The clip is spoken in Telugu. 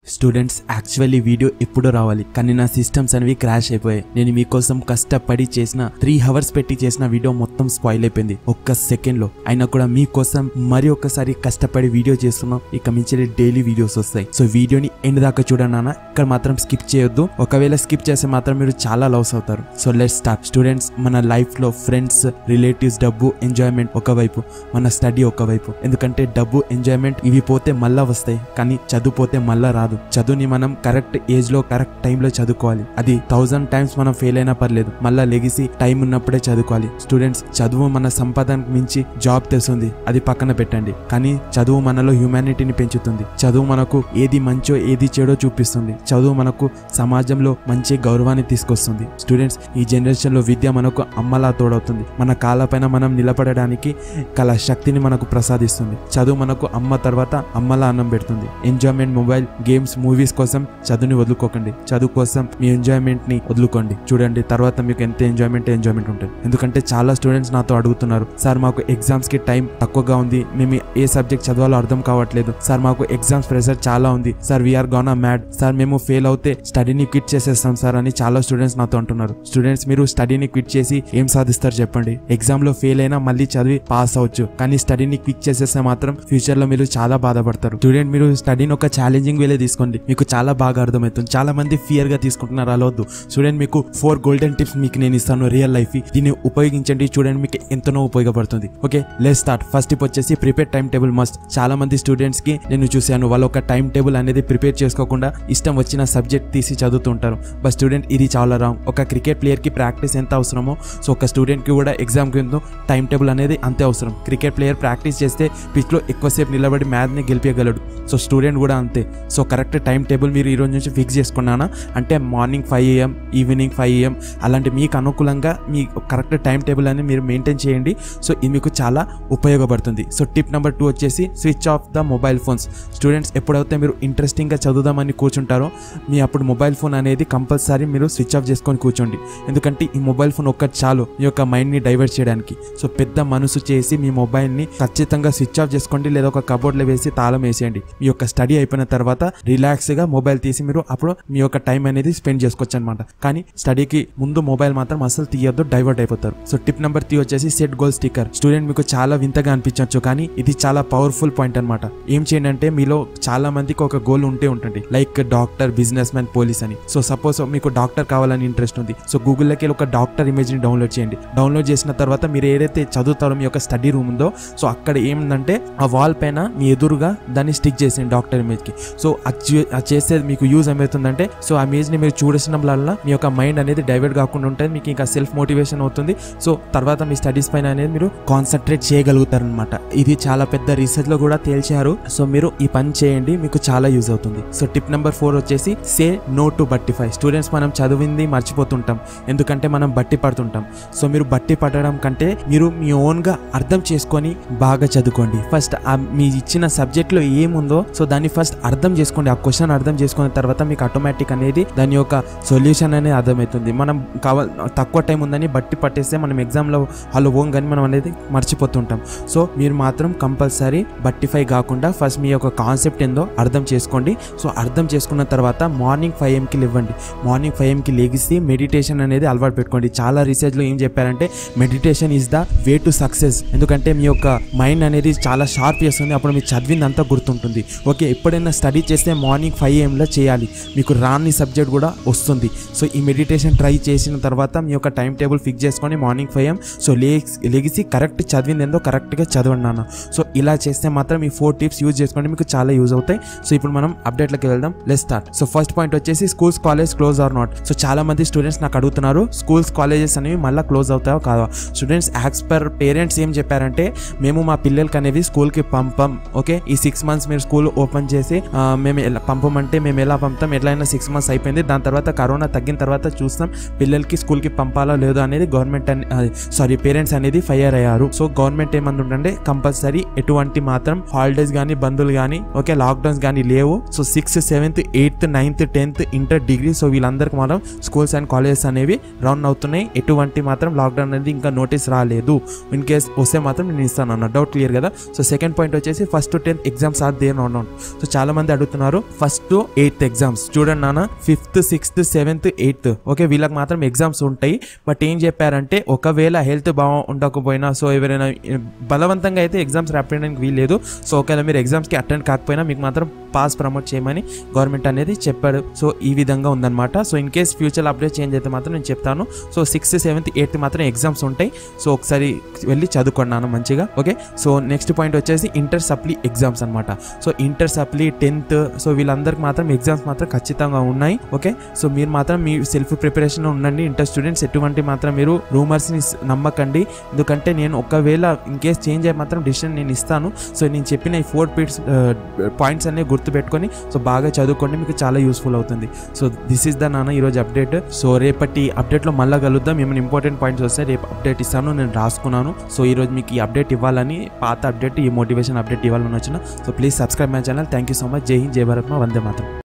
స్టూడెంట్స్ యాక్చువల్లీ వీడియో ఎప్పుడో రావాలి కానీ నా సిస్టమ్స్ అనేవి క్రాష్ అయిపోయాయి నేను మీకోసం కష్టపడి చేసిన త్రీ అవర్స్ పెట్టి చేసిన వీడియో మొత్తం స్పాయిల్ అయిపోయింది ఒక్క సెకండ్ లో అయినా కూడా మీకోసం మరి ఒక్కసారి కష్టపడి వీడియో చేస్తున్నాం ఇక మించి డైలీ వీడియోస్ వస్తాయి సో వీడియోని ఎండ్ దాకా చూడండి నాన్న ఇక్కడ మాత్రం స్కిప్ చేయొద్దు ఒకవేళ స్కిప్ చేస్తే మాత్రం మీరు చాలా లాస్ అవుతారు సో లెట్ స్టార్ట్ స్టూడెంట్స్ మన లైఫ్ లో ఫ్రెండ్స్ రిలేటివ్స్ డబ్బు ఎంజాయ్మెంట్ ఒకవైపు మన స్టడీ ఒకవైపు ఎందుకంటే డబ్బు ఎంజాయ్మెంట్ ఇవి పోతే మళ్ళా వస్తాయి కానీ చదువు పోతే మళ్ళా రాదు చదువుని మనం కరెక్ట్ ఏజ్ లో కరెక్ట్ టైం లో చదువుకోవాలి అది థౌసండ్ టైమ్స్ మనం ఫెయిల్ అయినా పర్లేదు మళ్ళా లెగిసి టైం ఉన్నప్పుడే చదువుకోవాలి స్టూడెంట్స్ చదువు మన సంపాదనకు మించి జాబ్ తెస్తుంది అది పక్కన పెట్టండి కానీ చదువు మనలో హ్యూమానిటీని పెంచుతుంది చదువు మనకు ఏది మంచో ఏది చెడో చూపిస్తుంది చదువు మనకు సమాజంలో మంచి గౌరవాన్ని తీసుకొస్తుంది స్టూడెంట్స్ ఈ జనరేషన్ లో విద్య మనకు అమ్మలా తోడవుతుంది మన కాళ్ళపైన మనం నిలబడడానికి కల శక్తిని మనకు ప్రసాదిస్తుంది చదువు మనకు అమ్మ తర్వాత అమ్మలా అన్నం పెడుతుంది ఎంజాయ్మెంట్ మొబైల్ గేమ్స్ మూవీస్ కోసం చదువుని వదులుకోకండి చదువు కోసం మీ ఎంజాయ్మెంట్ ని వదులుకోండి చూడండి తర్వాత మీకు ఎంత ఎంజాయ్మెంట్ ఎంజాయ్మెంట్ ఉంటుంది ఎందుకంటే చాలా స్టూడెంట్స్ నాతో అడుగుతున్నారు సార్ మాకు ఎగ్జామ్స్ కి టైం తక్కువగా ఉంది మేము ఏ సబ్జెక్ట్ చదవాలో అర్థం కావట్లేదు సార్ మాకు ఎగ్జామ్స్ ప్రెషర్ చాలా ఉంది sir we're gonna mad sir మేము ఫెయిల్ అవుతే స్టడీని క్విట్ చేసేస్తాం సార్ అని చాలా స్టూడెంట్స్ నాతో అంటున్నారు స్టూడెంట్స్ మీరు స్టడీని క్విట్ చేసి ఏం సాధిస్తారు చెప్పండి ఎగ్జామ్ లో ఫెయిల్ అయినా మళ్ళీ చదివి పాస్ అవ్వచ్చు కానీ స్టడీని క్విట్ చేసేస్తే మాత్రం ఫ్యూచర్ లో మీరు చాలా బాధపడతారు స్టూడెంట్ మీరు స్టడీని ఒక ఛాలెంజింగ్ వేలే తీసుకోండి మీకు చాలా బాగా అర్థమవుతుంది చాలా మంది ఫియర్ గా తీసుకుంటున్నారు అలా వద్దు స్టూడెంట్ మీకు ఫోర్ గోల్డెన్ టిప్స్ మీకు నేను ఇస్తాను రియల్ లైఫ్ దీన్ని ఉపయోగించండి చూడండి మీకు ఎంతనో ఉపయోగపడుతుంది okay let start first tip వచ్చేసి ప్రిపేర్ టైం టేబుల్ మస్ట్ చాలా మంది స్టూడెంట్స్ కి నేను చూశాను వాళ్ళు ఒక టైం టేబుల్ అనేది ప్రిపేర్ చేసుకోకుండా ఇష్టం వచ్చిన సబ్జెక్ట్ తీసి చదువుతుంటారు బట్ స్టూడెంట్ ఇది చాలా రాంగ్ ఒక క్రికెట్ ప్లేయర్ కి ప్రాక్టీస్ ఎంత అవసరమో సో ఒక స్టూడెంట్ కి కూడా ఎగ్జామ్ కి టైం టేబుల్ అనేది అంతే అవసరం క్రికెట్ ప్లేయర్ ప్రాక్టీస్ చేస్తే పిచ్ లో ఎక్కువసేపు నిలబడి మ్యాచ్ ని గెలిపించగలడు సో స్టూడెంట్ కూడా అంతే సో కరెక్ట్ టైం టేబుల్ మీరు ఈ రోజు నుంచి ఫిక్స్ చేసుకున్నానా అంటే morning five AM evening five AM అలాంటి మీకు అనుకూలంగా మీ కరెక్ట్ టైం టేబుల్ అని మీరు మెయింటైన్ చేయండి సో ఇది మీకు చాలా ఉపయోగపడుతుంది సో టిప్ నెంబర్ టూ వచ్చేసి switch off the mobile phones students ఎప్పుడైతే మీరు ఇంట్రెస్టింగ్గా చదువుదామని కూర్చుంటారో మీ అప్పుడు మొబైల్ ఫోన్ అనేది కంపల్సరీ మీరు స్విచ్ ఆఫ్ చేసుకొని కూర్చోండి ఎందుకంటే ఈ మొబైల్ ఫోన్ ఒక్కటి చాలు మీ యొక్క మైండ్ని డైవర్ట్ చేయడానికి సో పెద్ద మనసు చేసి మీ మొబైల్ని ఖచ్చితంగా స్విచ్ ఆఫ్ చేసుకోండి లేదా ఒక కబోర్డ్లో వేసి తాళం వేసేయండి మీ యొక్క స్టడీ అయిపోయిన తర్వాత రిలాక్స్గా మొబైల్ తీసి మీరు అప్పుడు మీ యొక్క టైం అనేది స్పెండ్ చేసుకోవచ్చు అనమాట కానీ స్టడీకి ముందు మొబైల్ మాత్రం అసలు తీయొద్దు డైవర్ట్ అయిపోతారు సో టిప్ నెంబర్ త్రీ వచ్చేసి సెట్ గోల్ స్టిక్కర్ స్టూడెంట్ మీకు చాలా వింతగా అనిపించవచ్చు కానీ ఇది చాలా పవర్ఫుల్ పాయింట్ అనమాట ఏం చేయండి అంటే మీలో చాలా మందికి ఒక గోల్ ఉంటే ఉంటుంది like doctor business man police అని సో సపోజ్ మీకు డాక్టర్ కావాలని ఇంట్రెస్ట్ ఉంది సో గూగుల్లోకి వెళ్ళి ఒక డాక్టర్ ఇమేజ్ ని డౌన్లోడ్ చేయండి డౌన్లోడ్ చేసిన తర్వాత మీరు ఏదైతే చదువుతారో మీ యొక్క స్టడీ రూమ్ ఉందో సో అక్కడ ఏంటంటే ఆ వాల్ పైన మీ ఎదురుగా దాన్ని స్టిక్ చేసేయండి డాక్టర్ ఇమేజ్ కి సో అది చే- అది చేస్తే మీకు యూజ్ ఏమవుతుందంటే సో ఆ ఇమేజ్ ని మీరు చూడడం వల్ల మీ యొక్క మైండ్ అనేది డైవర్ట్ కాకుండా ఉంటుంది మీకు ఇంకా సెల్ఫ్ మోటివేషన్ అవుతుంది సో తర్వాత మీ స్టడీస్ పైన అనేది మీరు కాన్సన్ట్రేట్ చేయగలుగుతారు అనమాట ఇది చాలా పెద్ద రీసెర్చ్ లో కూడా తేల్చారు సో మీరు ఈ పని చేయండి మీకు చాలా యూజ్ అవుతుంది సో టిప్ నెంబర్ ఫోర్ వచ్చేసి సే నో టు బట్టిఫై స్టూడెంట్స్ మనం చదివింది మర్చిపోతుంటాం ఎందుకంటే మనం బట్టి పడుతుంటాం సో మీరు బట్టి పడడం కంటే మీరు మీ ఓన్ గా అర్థం చేసుకొని బాగా చదువుకోండి ఫస్ట్ మీ ఇచ్చిన సబ్జెక్ట్ లో ఏముందో సో దాన్ని ఫస్ట్ అర్థం చేసుకోండి ఆ క్వశ్చన్ అర్థం చేసుకున్న తర్వాత మీకు ఆటోమేటిక్ అనేది దాని యొక్క సొల్యూషన్ అనేది అర్థమవుతుంది మనం కావాలి తక్కువ టైం ఉందని బట్టి పట్టేస్తే మనం ఎగ్జామ్ లో వాళ్ళు ఓన్ కానీ మనం అనేది మర్చిపోతుంటాం సో మీరు మాత్రం కంపల్సరీ బట్టిఫై కాకుండా ఫస్ట్ మీ యొక్క కాన్సెప్ట్ ఏందో అర్థం చేసుకోండి సో అర్థం చేసుకున్న తర్వాత మార్నింగ్ ఫైవ్ ఎంకి ఇవ్వండి మార్నింగ్ ఫైవ్ ఎంకి లెగిసి మెడిటేషన్ అనేది అలవాటు పెట్టుకోండి చాలా రీసెర్చ్లో ఏం చెప్పారంటే meditation is the way to success ఎందుకంటే మీ యొక్క మైండ్ అనేది చాలా షార్ప్ చేస్తుంది అప్పుడు మీరు చదివిందంతా గుర్తుంటుంది ఓకే ఎప్పుడైనా స్టడీ చేస్తే మార్నింగ్ ఫైవ్ ఏఎంలో చేయాలి మీకు రాని సబ్జెక్ట్ కూడా వస్తుంది సో ఈ మెడిటేషన్ ట్రై చేసిన తర్వాత మీ యొక్క టైం టేబుల్ ఫిక్స్ చేసుకొని మార్నింగ్ ఫైవ్ ఏం సో లెగిసి కరెక్ట్ చదివింది ఏందో కరెక్ట్గా చదవండి నాన్న సో ఇలా చేస్తే మాత్రం ఈ ఫోర్ టిప్స్ యూజ్ చేసుకోండి మీకు చాలా యూజ్ అవుతాయి సో ఇప్పుడు మనం అప్డేట్లకి వెళ్దాం let's start so first point వచ్చేసి schools college close or not so చాలా మంది స్టూడెంట్స్ నాకు అడుగుతున్నారు స్కూల్స్ కాలేజెస్ అనేవి మళ్ళీ క్లోజ్ అవుతాయో కాదా స్టూడెంట్స్ యాక్స్ పర్ పేరెంట్స్ ఏం చెప్పారంటే మేము మా పిల్లలకి అనేవి స్కూల్కి పంపం ఓకే ఈ సిక్స్ మంత్స్ మీరు స్కూల్ ఓపెన్ చేసి ఆ, మేము ఎలా పంపమంటే మేము ఎలా పంపుతాం ఎట్లయినా సిక్స్ మంత్స్ అయిపోయింది దాని తర్వాత కరోనా తగ్గిన తర్వాత చూస్తాం పిల్లలకి స్కూల్కి పంపాలా లేదో అనేది గవర్నమెంట్ సారీ పేరెంట్స్ అనేది ఫైర్ అయ్యారు సో గవర్నమెంట్ ఏమంటుంటే కంపల్సరీ ఎటువంటి మాత్రం హాలిడేస్ కానీ బంధువులు కానీ ఓకే లాక్డౌన్స్ కానీ లేవు so sixth seventh eighth ninth tenth inter degree so వీళ్ళందరికీ మాత్రం స్కూల్స్ అండ్ కాలేజెస్ అనేవి రన్ అవుతున్నాయి ఎటువంటి మాత్రం లాక్డౌన్ అనేది ఇంకా నోటీస్ రాలేదు ఇన్ కేస్ వస్తే మాత్రం నేను ఇస్తాను అన్న డౌట్ క్లియర్ కదా సో సెకండ్ పాయింట్ వచ్చేసి first to tenth exams are there not so చాలా మంది అడుగుతున్నారు చెప్తున్నారు ఫస్ట్ ఎయిత్ ఎగ్జామ్స్ చూడండి నాన్న fifth sixth seventh eighth okay వీళ్ళకి మాత్రం ఎగ్జామ్స్ ఉంటాయి బట్ ఏం చెప్పారంటే ఒకవేళ హెల్త్ బాగా ఉండకపోయినా సో ఎవరైనా బలవంతంగా అయితే ఎగ్జామ్స్ రాయడానికి వీల్లేదు సో ఒకవేళ మీరు ఎగ్జామ్స్కి అటెండ్ కాకపోయినా మీకు మాత్రం పాస్ ప్రమోట్ చేయమని గవర్నమెంట్ అనేది చెప్పాడు సో ఈ విధంగా ఉందన్నమాట so in case future update change అయితే మాత్రం నేను చెప్తాను సో సిక్స్త్ సెవెంత్ ఎయిత్ మాత్రం ఎగ్జామ్స్ ఉంటాయి సో ఒకసారి వెళ్ళి చదువుకున్నాను మంచిగా ఓకే సో నెక్స్ట్ పాయింట్ వచ్చేసి ఇంటర్ సప్లీ ఎగ్జామ్స్ అనమాట so inter supply tenth so వీళ్ళందరికి మాత్రం ఎగ్జామ్స్ మాత్రం ఖచ్చితంగా ఉన్నాయి ఓకే సో మీరు మాత్రం మీ సెల్ఫ్ ప్రిపరేషన్ ఉండండి ఇంటర్ స్టూడెంట్స్ ఎటువంటి మాత్రం మీరు రూమర్స్ని నమ్మకండి ఎందుకంటే నేను ఒకవేళ ఇన్ కేస్ చేంజ్ అయ్యి మాత్రం డిసిషన్ నేను ఇస్తాను సో నేను చెప్పిన ఈ ఫోర్ పీట్స్ పాయింట్స్ అన్ని గుర్తుపెట్టుకొని సో బాగా చదువుకోండి మీకు చాలా యూస్ఫుల్ అవుతుంది సో దిస్ ఇస్ ద నాన్న ఈరోజు అప్డేట్ సో రేపటి అప్డేట్లో మళ్ళీ కలుద్దాం ఏమైనా ఇంపార్టెంట్ పాయింట్స్ వస్తే రేపు అప్డేట్ ఇస్తాను నేను రాసుకున్నాను సో ఈరోజు మీకు ఈ అప్డేట్ ఇవ్వాలని పాత అప్డేట్ ఈ మోటివేషన్ అప్డేట్ ఇవ్వాలని వచ్చిన so please subscribe my channel thank you so much జై హింద్ జై భారత్ మా వందే మాత్రం